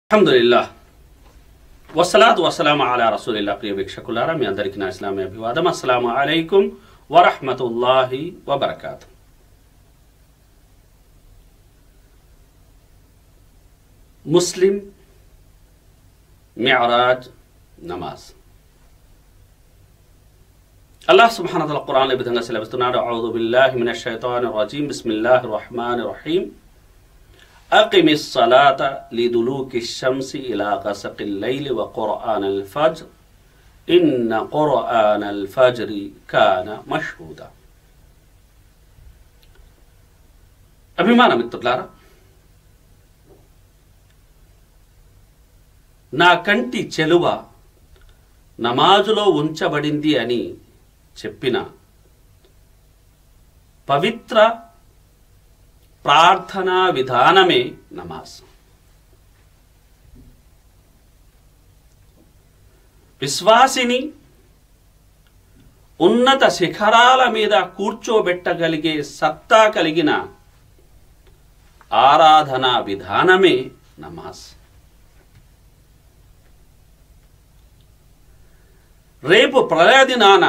అల్హమ్దుల్లా వసలాత్ వసలాం అలా రసూలిల్లా ప్రియ వీక్షకులారా మీ అందరికీ నా ఇస్లామీ అభివాదం అస్సలాము అలైకుం వరహమతుల్లాహి వబర్కాతు ముస్లిం మిఅరాజ్ నమాజ్ అల్లాహ్ సుబ్హానహు వతఆలా ఖురాన్ ఈ విధంగా సెలవిస్తున్నాడు అఊదు బిల్లాహి మినష్ షైతానిర్ రజీం బిస్మిల్లాహిర్ రహమానిర్ రహీం أقم الصلاة لدلوك الشمس إلى غسق الليل وقرآن الفجر إن قرآن الفجر كان مشهودا అభిమాన మిత్రులారా నా కంటి చెలువ నమాజులో ఉంచబడింది అని చెప్పిన పవిత్ర ప్రార్థనా విధానమే నమాజ్ విశ్వాసిని ఉన్నత శిఖరాల మీద కూర్చోబెట్టగలిగే సత్తా కలిగిన ఆరాధనా విధానమే నమాజ్ రేపు ప్రళయ దినాన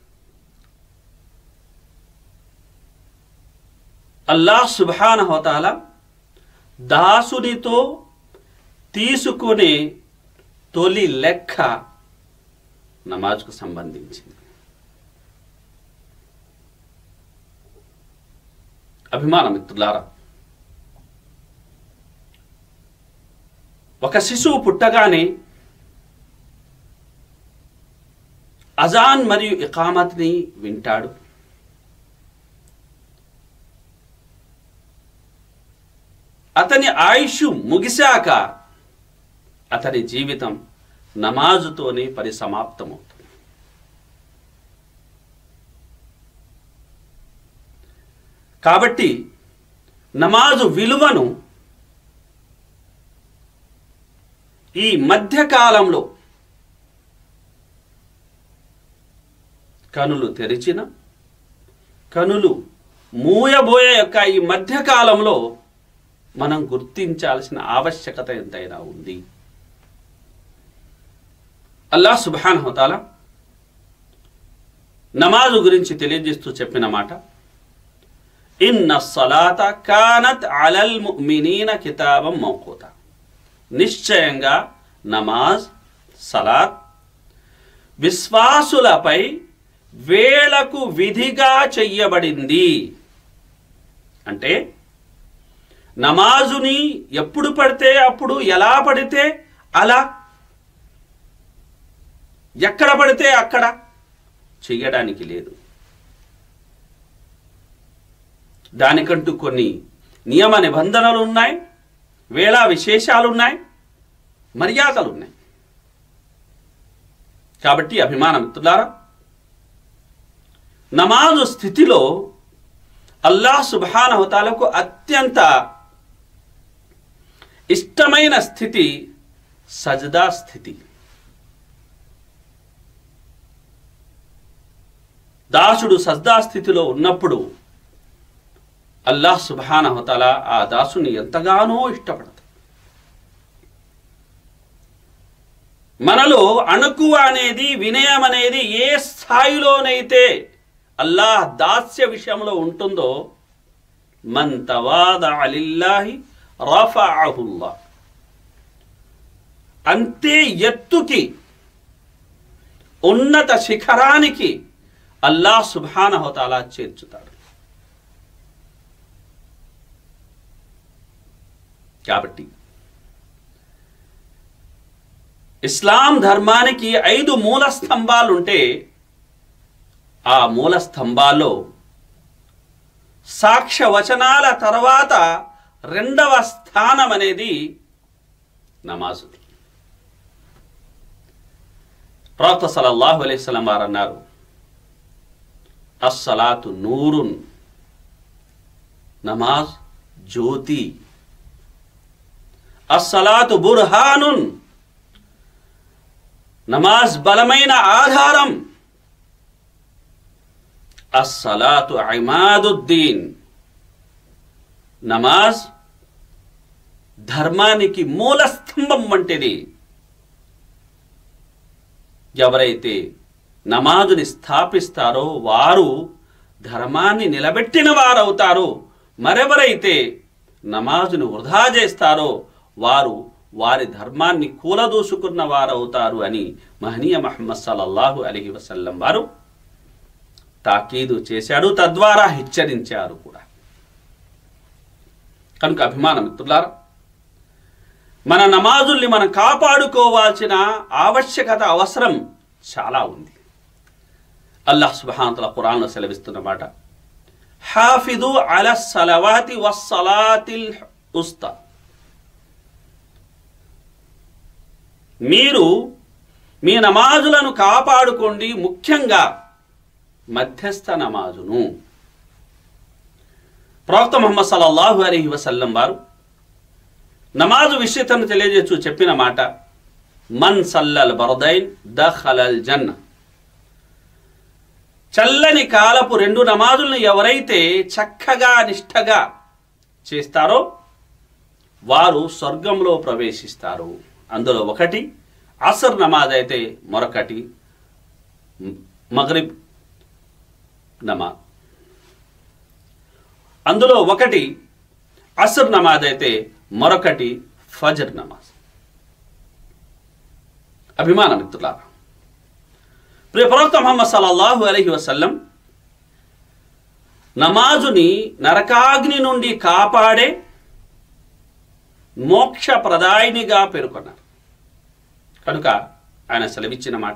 అల్లాహ్ సుబానహోతాల దాసునితో తీసుకునే తొలి లెక్క నమాజ్కు సంబంధించింది అభిమాన మిత్రులారా ఒక శిశువు పుట్టగానే అజాన్ మరియు ఇకామత్ని వింటాడు అతని ఆయుష్ ముగిశాక అతని జీవితం నమాజుతోనే పరిసమాప్తమవుతుంది కాబట్టి నమాజు విలువను ఈ మధ్యకాలంలో కనులు తెరిచిన కనులు మూయబోయే యొక్క ఈ మధ్యకాలంలో మనం గుర్తించాల్సిన ఆవశ్యకత ఎంతైనా ఉంది అల్లాహ్ సుబాన్ హోతాల నమాజు గురించి తెలియజేస్తూ చెప్పిన మాట ఇన్న సలాత కానత్ అలల్ ముమినీన కితాబం మౌకూత నిశ్చయంగా నమాజ్ సలాత్ విశ్వాసులపై వేళకు విధిగా చెయ్యబడింది అంటే నమాజుని ఎప్పుడు పడితే అప్పుడు ఎలా పడితే అలా ఎక్కడ పడితే అక్కడ చెయ్యడానికి లేదు దానికంటూ కొన్ని నియమ నిబంధనలు ఉన్నాయి వేళ విశేషాలు ఉన్నాయి మర్యాదలు ఉన్నాయి కాబట్టి అభిమాన మిత్రులారా నమాజు స్థితిలో అల్లాహ్ సుబానహతాలకు అత్యంత ఇష్టమైన స్థితి సజదా స్థితి దాసుడు సజ్దా స్థితిలో ఉన్నప్పుడు అల్లాహ్ సుబానహతల ఆ దాసుని ఎంతగానో ఇష్టపడతాడు మనలో అణుకువ అనేది వినయం అనేది ఏ స్థాయిలోనైతే అల్లాహ్ దాస్య విషయంలో ఉంటుందో మన్ తవాద అలిల్లాహి రఫఅహుల్లా అంతే ఎత్తుకి ఉన్నత శిఖరానికి అల్లాహ్ సుబానహతాలా చేర్చుతాడు కాబట్టి ఇస్లాం ధర్మానికి ఐదు మూల స్తంభాలుంటే ఆ మూల స్తంభాల్లో సాక్ష్య వచనాల తర్వాత రెండవ స్థానం అనేది నమాజుది ప్రవక్త సలల్లాహు అలైస్లం వారు అన్నారు అస్సలాతు నూరున్ నమాజ్ జ్యోతి అస్సలాతు బుర్హానున్ నమాజ్ బలమైన ఆధారం అస్సలాతు ఐమాదుద్దీన్ నమాజ్ ధర్మానికి మూల స్తంభం వంటిది ఎవరైతే నమాజుని స్థాపిస్తారో వారు ధర్మాన్ని నిలబెట్టిన వారవుతారు మరెవరైతే నమాజును వృధా చేస్తారో వారు వారి ధర్మాన్ని కూలదూసుకున్న వారవుతారు అని మహనీయ మహమ్మద్ సల్లల్లాహు అలహి వసల్లం వారు తాకీదు చేశాడు తద్వారా హెచ్చరించారు కూడా కనుక అభిమాన మిత్రులారా మన నమాజుల్ని మనం కాపాడుకోవాల్సిన ఆవశ్యకత అవసరం చాలా ఉంది అల్లాహ్ సుబ్హానతల ఖురాన్లో సెలవిస్తున్న మాట హాఫిదు అల సలవాతి వస్సలాతిల్ ఉస్తా మీరు మీ నమాజులను కాపాడుకోండి ముఖ్యంగా మధ్యస్థ నమాజును ప్రవక్త ముహమ్మద్ సల్లల్లాహు అలైహి వసల్లం వారు నమాజు విషయతను తెలియజేస్తూ చెప్పిన మాట మన్ సల్లల్ బరదైన్ దఖలల్ జన్న చల్లని కాలపు రెండు నమాజులను ఎవరైతే చక్కగా నిష్ఠగా చేస్తారో వారు స్వర్గంలో ప్రవేశిస్తారు అందులో ఒకటి అసర్ నమాజ్ అయితే మరొకటి మగరిబ్ నమాజ్ అందులో ఒకటి అసర్ నమాజ్ అయితే మరొకటి ఫజర్ నమాజ్ అభిమాన మిత్రులారా ప్రియ ప్రవక్త ముహమ్మద్ సల్లల్లాహు అలైహి వసల్లం నమాజుని నరకాగ్ని నుండి కాపాడే మోక్ష ప్రదాయినిగా పేర్కొన్నారు కనుక ఆయన సెలవిచ్చిన మాట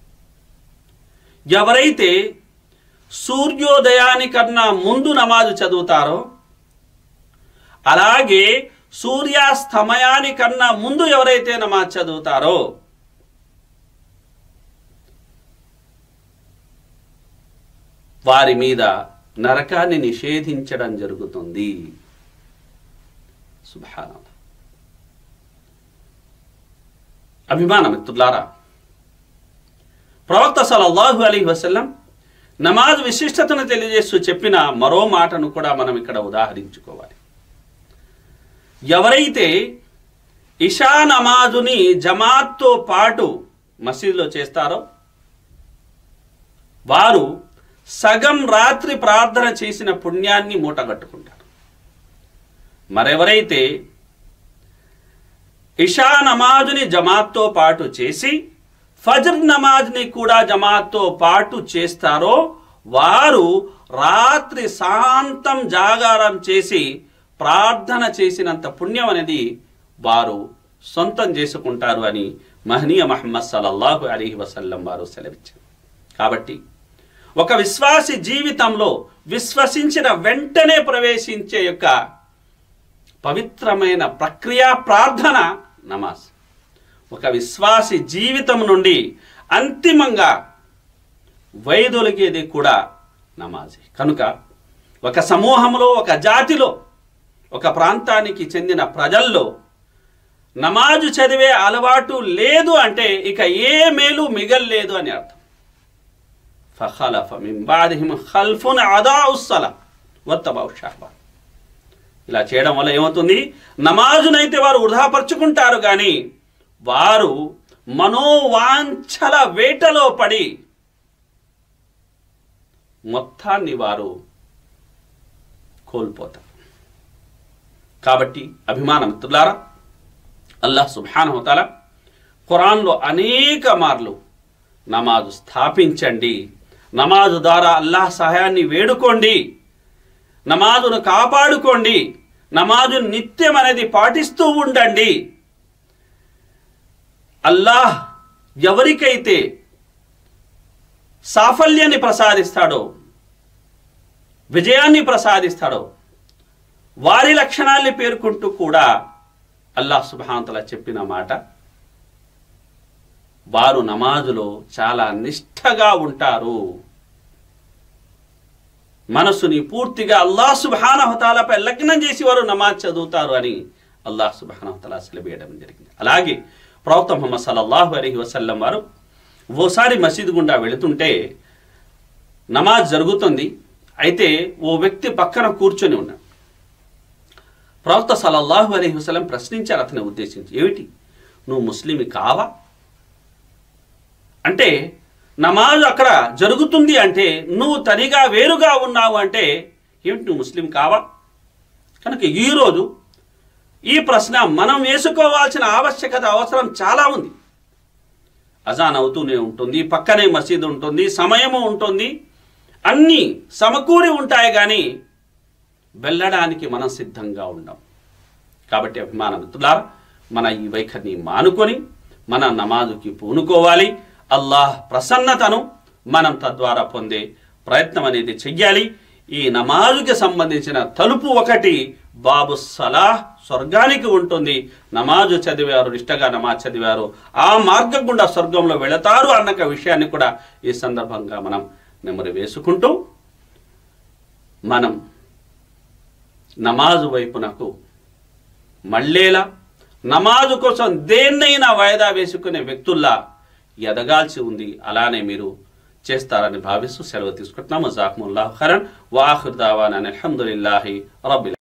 ఎవరైతే సూర్యోదయానికన్నా ముందు నమాజు చదువుతారో అలాగే సూర్యాస్తమయానికన్నా ముందు ఎవరైతే నమాజ్ చదువుతారో వారి మీద నరకాన్ని నిషేధించడం జరుగుతుంది సుభాన అభిమాన మిత్రులారా ప్రవక్త సలల్లాహు అలీ వసల్లం నమాజ్ విశిష్టతను తెలియజేస్తూ చెప్పిన మరో మాటను కూడా మనం ఇక్కడ ఉదాహరించుకోవాలి ఎవరైతే ఇషా నమాజుని జమాత్తో పాటు మసీదులో చేస్తారో వారు సగం రాత్రి ప్రార్థన చేసిన పుణ్యాన్ని మూటగట్టుకుంటారు మరెవరైతే ఇషా నమాజుని జమాత్తో పాటు చేసి ఫజర్ నమాజ్ని కూడా జమాత్తో పాటు చేస్తారో వారు రాత్రి శాంతం జాగారం చేసి ప్రార్థన చేసినంత పుణ్యం అనేది వారు సొంతం చేసుకుంటారు అని మహనీయ మహమ్మద్ సల్లల్లాహు అలీహి వసల్లం వారు సెలవిచ్చారు కాబట్టి ఒక విశ్వాసి జీవితంలో విశ్వసించిన వెంటనే ప్రవేశించే యొక్క పవిత్రమైన ప్రక్రియ ప్రార్థన నమాజ్ ఒక విశ్వాసి జీవితం నుండి అంతిమంగా వైదొలిగేది కూడా నమాజే కనుక ఒక సమూహంలో ఒక జాతిలో ఒక ప్రాంతానికి చెందిన ప్రజల్లో నమాజు చదివే అలవాటు లేదు అంటే ఇక ఏ మేలు మిగల్లేదు అని అర్థం ఫఖలఫ మిన్ బాదిహిమ్ ఖల్ఫున్ అదాఉస్సల వత్తబావు షహబాన్ ఇలా చేయడం వల్ల ఏమవుతుంది నమాజునైతే వారు వృధాపరుచుకుంటారు కానీ వారు మనోవాంఛల వేటలో పడి మొత్తాన్ని వారు కోల్పోతారు కాబట్టి అభిమాన మిత్రులారా అల్లాహ్ సుబ్హానహుతాల ఖురాన్లో అనేక మార్లు నమాజు స్థాపించండి నమాజు ద్వారా అల్లాహ్ సహాయాన్ని వేడుకోండి నమాజును కాపాడుకోండి నమాజు నిత్యం అనేది పాటిస్తూ ఉండండి అల్లాహ్ ఎవరికైతే సాఫల్యాన్ని ప్రసాదిస్తాడో విజయాన్ని ప్రసాదిస్తాడో వారి లక్షణాల్ని పేర్కొంటూ కూడా అల్లాహ్ సుబాంతల చెప్పిన మాట వారు నమాజులో చాలా నిష్ఠగా ఉంటారు మనసుని పూర్తిగా అల్లాహ్ సుబానహతాలపై లగ్నం చేసి వారు నమాజ్ చదువుతారు అని అల్లాహ్ సుబానహతలా సెలవేయడం జరిగింది అలాగే ప్రవక్త ముహమ్మద్ సల్లల్లాహు అలైహి వసల్లం వారు ఓసారి మసీదు గుండా వెళుతుంటే నమాజ్ జరుగుతుంది అయితే ఓ వ్యక్తి పక్కన కూర్చొని ఉన్నాడు ప్రవక్త సలల్లాహు అలైహి వసల్లం ప్రశ్నించారు అతని ఉద్దేశించి ఏమిటి నువ్వు ముస్లిమి కావా అంటే నమాజ్ అక్కడ జరుగుతుంది అంటే నువ్వు తనిగా వేరుగా ఉన్నావు అంటే ఏమిటి నువ్వు ముస్లిం కావా కనుక ఈరోజు ఈ ప్రశ్న మనం వేసుకోవాల్సిన ఆవశ్యకత అవసరం చాలా ఉంది అజాన్ అవుతూనే ఉంటుంది పక్కనే మసీదు ఉంటుంది సమయము ఉంటుంది అన్నీ సమకూరి ఉంటాయి కానీ వెళ్ళడానికి మనం సిద్ధంగా ఉండం కాబట్టి అభిమాన మిత్రులారా మన ఈ వైఖరిని మానుకొని మన నమాజుకి పూనుకోవాలి అల్లాహ్ ప్రసన్నతను మనం తద్వారా పొందే ప్రయత్నం అనేది చెయ్యాలి ఈ నమాజుకి సంబంధించిన తలుపు ఒకటి బాబు సలాహ్ స్వర్గానికి ఉంటుంది నమాజు చదివారు నిష్టగా నమాజ్ చదివారు ఆ మార్గం గుండా స్వర్గంలో వెళతారు అన్న విషయాన్ని కూడా ఈ సందర్భంగా మనం నెమరు వేసుకుంటూ మనం నమాజు వైపునకు మళ్ళేలా నమాజు కోసం దేన్నైనా వాయిదా వేసుకునే వ్యక్తుల్లా ఎదగాల్సి ఉంది అలానే మీరు చేస్తారని భావిస్తూ సెలవు తీసుకుంటున్నాము జాక్ముల్లాహ్ ఖరన్ వాహుర్ దావాన్ అల్హమ్దులిల్లాహి రబ్బిల్